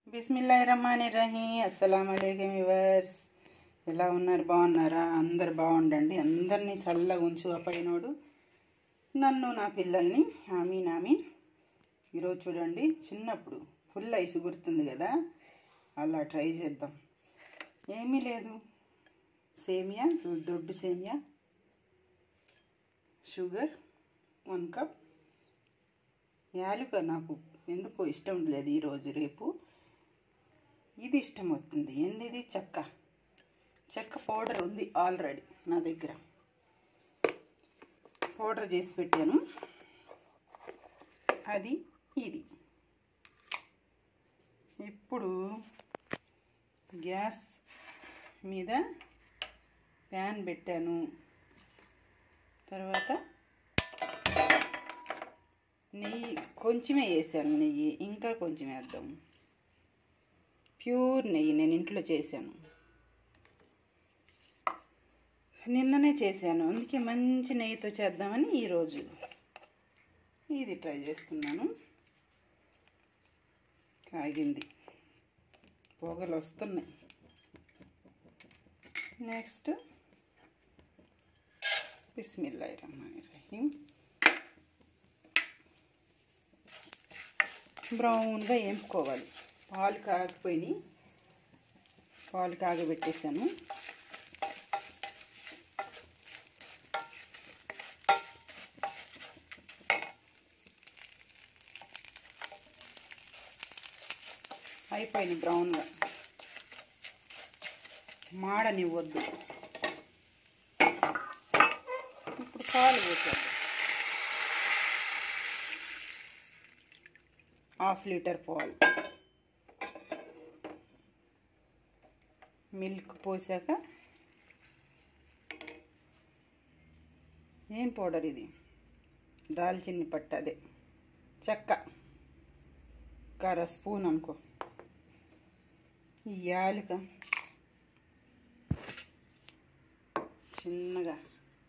బిస్మిల్లా రహమాన్ రహీం అస్సలం అయికం వివర్స్ ఎలా ఉన్నారు బాగున్నారా అందరు బాగుండండి అందరినీ చల్లగా ఉంచు ఆ పైనోడు నన్ను నా పిల్లల్ని ఆమీన్ ఆమీన్ ఈరోజు చూడండి చిన్నప్పుడు ఫుల్ ఐస్ గుర్తుంది కదా అలా ట్రై చేద్దాం ఏమీ లేదు సేమియా దొడ్డు సేమియా షుగర్ వన్ కప్ యాలుక నాకు ఎందుకో ఇష్టం లేదు ఈరోజు రేపు ఇది ఇష్టం అవుతుంది ఏంది చెక్క చెక్క పౌడర్ ఉంది ఆల్రెడీ నా దగ్గర పౌడర్ చేసి పెట్టాను అది ఇది ఇప్పుడు గ్యాస్ మీద ప్యాన్ పెట్టాను తర్వాత నెయ్యి కొంచెమే వేసాను నెయ్యి ఇంకా కొంచెం వేద్దాం ప్యూర్ నెయ్యి నేను ఇంట్లో చేశాను నిన్ననే చేశాను అందుకే మంచి నెయ్యితో చేద్దామని ఈరోజు ఇది ట్రై చేస్తున్నాను కాగింది పొగలు వస్తున్నాయి నెక్స్ట్ బిస్మిల్లా రహమాన్ రహీం బ్రౌన్గా వేపుకోవాలి పాలు కాగిపోయినాయి పాలు కాగబెట్టేసాను అయిపోయింది బ్రౌన్గా మాడనివ్వద్దు ఇప్పుడు పాలు పోసాను హాఫ్ లీటర్ పాలు మిల్క్ పోసాక ఏం పౌడర్ ఇది దాల్చిన్ని పట్ట అదే చెక్క కర స్పూన్ అనుకో ఈ యాలుక చిన్నగా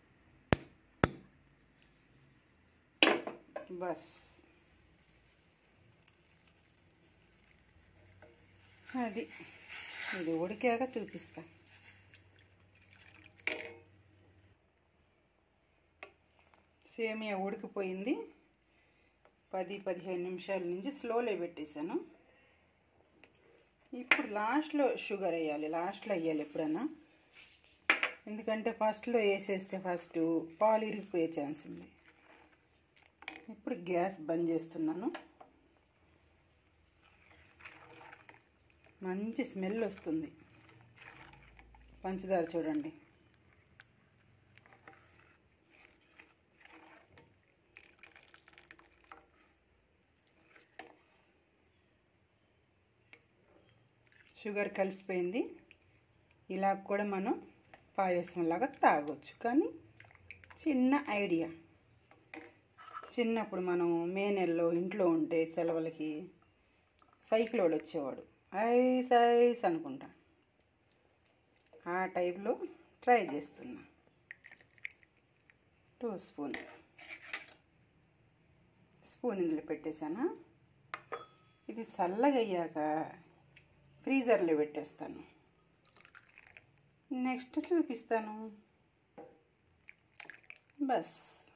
బస్ అది ఇది ఉడికాక చూపిస్తా సేమియా ఉడికిపోయింది పది పదిహేను నిమిషాల నుంచి స్లోలో పెట్టేశాను ఇప్పుడు లాస్ట్లో షుగర్ వేయాలి లాస్ట్లో వేయాలి ఎప్పుడైనా ఎందుకంటే ఫస్ట్లో వేసేస్తే ఫస్ట్ పాలు ఇరిగిపోయే ఛాన్స్ ఉంది ఇప్పుడు గ్యాస్ బంద్ చేస్తున్నాను మంచి స్మెల్ వస్తుంది పంచదార చూడండి షుగర్ కలిసిపోయింది ఇలా కూడా మనం పాయసంలాగా తాగొచ్చు కానీ చిన్న ఐడియా చిన్నప్పుడు మనం మే నెలలో ఇంట్లో ఉంటే సెలవులకి సైకిల్ వాడు వచ్చేవాడు ఐస్ ఐస్ అనుకుంటా ఆ టైప్లో ట్రై చేస్తున్నా టూ స్పూన్ స్పూన్ ఇందులో పెట్టేశాను ఇది చల్లగా అయ్యాక ఫ్రీజర్లో పెట్టేస్తాను నెక్స్ట్ చూపిస్తాను బస్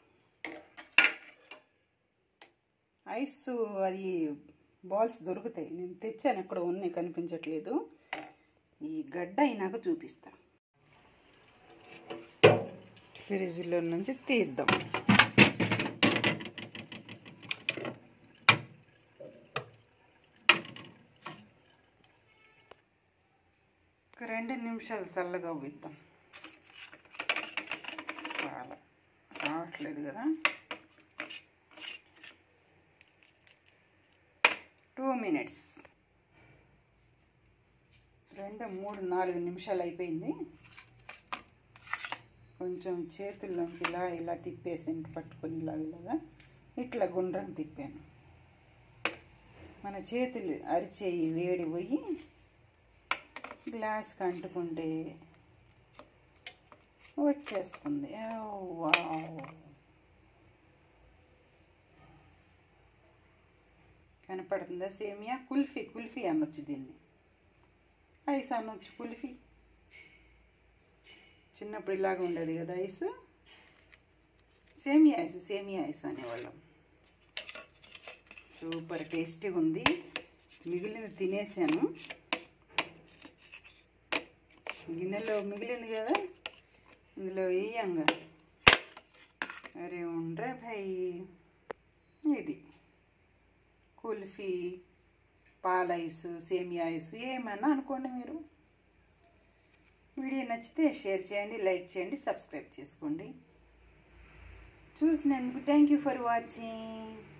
ఐస్ అది బాల్స్ దొరుకుతాయి నేను తెచ్చాను ఎక్కడ ఉన్నాయి కనిపించట్లేదు ఈ గడ్డ అయినాక చూపిస్తా ఫ్రిడ్జ్లో నుంచి తీద్దాం ఒక రెండు నిమిషాలు చల్లగా ఉబ్బిద్దాం చాలా రావట్లేదు కదా టూ మినిట్స్ రెండు మూడు నాలుగు నిమిషాలు అయిపోయింది కొంచెం చేతుల్లోంచి ఇలా ఇలా తిప్పేసి పట్టుకొని ఇలా ఇలాగా ఇట్లా గుండ్రం తిప్పాను మన చేతులు అరిచేయి వేడి పోయి గ్లాస్కి అంటుకుంటే వచ్చేస్తుంది వావ్ కనపడుతుందా సేమియా కుల్ఫీ కుల్ఫీ అనొచ్చు దీన్ని ఐస్ అనొచ్చు కుల్ఫీ చిన్నప్పుడు ఇలాగ ఉండేది కదా ఐస్ సేమియా ఐస్ సేమియా ఐస్ అనేవాళ్ళం సూపర్ టేస్టీగా ఉంది మిగిలింది తినేసాను గిన్నెలో మిగిలింది కదా ఇందులో వేయంగా అరే ఉండ్రే భాయ్ ఇది కుల్ఫీ పాల ఐస్ సేమియా ఐస్ ఏమన్నా అనుకోండి మీరు వీడియో నచ్చితే షేర్ చేయండి లైక్ చేయండి సబ్స్క్రైబ్ చేసుకోండి చూసినందుకు థ్యాంక్ యూ ఫర్ వాచింగ్